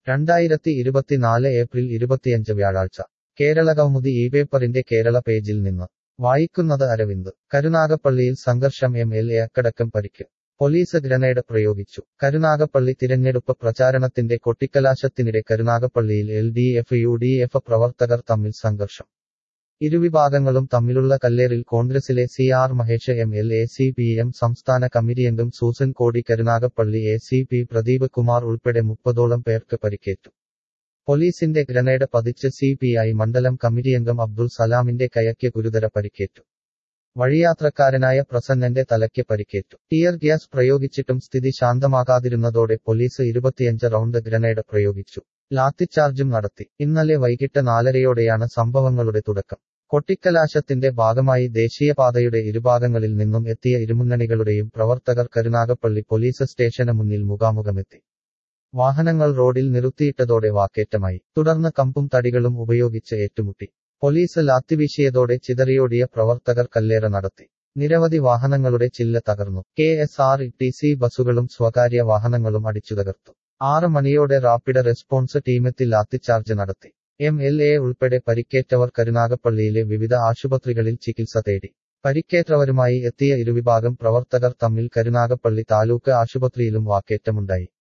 രണ്ടായിരത്തി ഇരുപത്തിനാല് ഏപ്രിൽ ഇരുപത്തിയഞ്ച് വ്യാഴാഴ്ച കേരള കൗമുദി ഈ പേപ്പറിന്റെ കേരള പേജിൽ നിന്ന് വായിക്കുന്നത് അരവിന്ദ് കരുനാഗപ്പള്ളിയിൽ സംഘർഷം എം എൽ എ അക്കടക്കം പരിക്ക് പോലീസ് ഗ്രനേഡ് പ്രയോഗിച്ചു കരുനാഗപ്പള്ളി തിരഞ്ഞെടുപ്പ് പ്രചാരണത്തിന്റെ കൊട്ടിക്കലാശത്തിനിടെ കരുനാഗപ്പള്ളിയിൽ L D F U D F പ്രവർത്തകർ തമ്മിൽ സംഘർഷം ഇരുവിഭാഗങ്ങളും തമ്മിലുള്ള കല്ലേറിൽ കോൺഗ്രസിലെ C R Mahesh M L A C P M സംസ്ഥാന കമ്മിറ്റിയംഗം Susan Kodi Karunagappally A C P Pradeep Kumar ഉൾപ്പെടെ മുപ്പതോളം പേർക്ക് പരിക്കേറ്റു പോലീസിന്റെ ഗ്രനേഡ് പതിച്ച് സി പി ഐ മണ്ഡലം കമ്മിറ്റിയംഗം അബ്ദുൾ സലാമിന്റെ കയയ്ക്ക് ഗുരുതര പരിക്കേറ്റു വഴിയാത്രക്കാരനായ പ്രസന്നന്റെ തലയ്ക്ക് പരിക്കേറ്റു ടിയർ ഗ്യാസ് പ്രയോഗിച്ചിട്ടും സ്ഥിതി ശാന്തമാകാതിരുന്നതോടെ പോലീസ് ഇരുപത്തിയഞ്ച് റൗണ്ട് ഗ്രനേഡ് പ്രയോഗിച്ചു ലാത്തിച്ചാർജും നടത്തി ഇന്നലെ വൈകിട്ട് നാലരയോടെയാണ് സംഭവങ്ങളുടെ തുടക്കം കൊട്ടിക്കലാശത്തിന്റെ ഭാഗമായി ദേശീയപാതയുടെ ഇരുഭാഗങ്ങളിൽ നിന്നും എത്തിയ ഇരുമുന്നണികളുടെയും പ്രവർത്തകർ കരുനാഗപ്പള്ളി പോലീസ് സ്റ്റേഷന് മുന്നിൽ മുഖാമുഖമെത്തി വാഹനങ്ങൾ റോഡിൽ നിർത്തിയിട്ടതോടെ വാക്കേറ്റമായി തുടർന്ന് കമ്പും തടികളും ഉപയോഗിച്ച് ഏറ്റുമുട്ടി പോലീസ് ലാത്തിവീശിയതോടെ ചിതറിയോടിയ പ്രവർത്തകർ കല്ലേറ നടത്തി നിരവധി വാഹനങ്ങളുടെ ചില്ല തകർന്നു K S R T C ബസുകളും സ്വകാര്യ വാഹനങ്ങളും അടിച്ചു തകർത്തു ആറ് മണിയോടെ റാപ്പിഡ് റെസ്പോൺസ് ടീമെത്തി ലാത്തിച്ചാർജ് നടത്തി എം എൽ എ ഉൾപ്പെടെ പരിക്കേറ്റവർ കരുനാഗപ്പള്ളിയിലെ വിവിധ ആശുപത്രികളിൽ ചികിത്സ തേടി പരിക്കേറ്റവരുമായി എത്തിയ ഇരുവിഭാഗം പ്രവർത്തകർ തമ്മിൽ കരുനാഗപ്പള്ളി താലൂക്ക് ആശുപത്രിയിലും വാക്കേറ്റമുണ്ടായി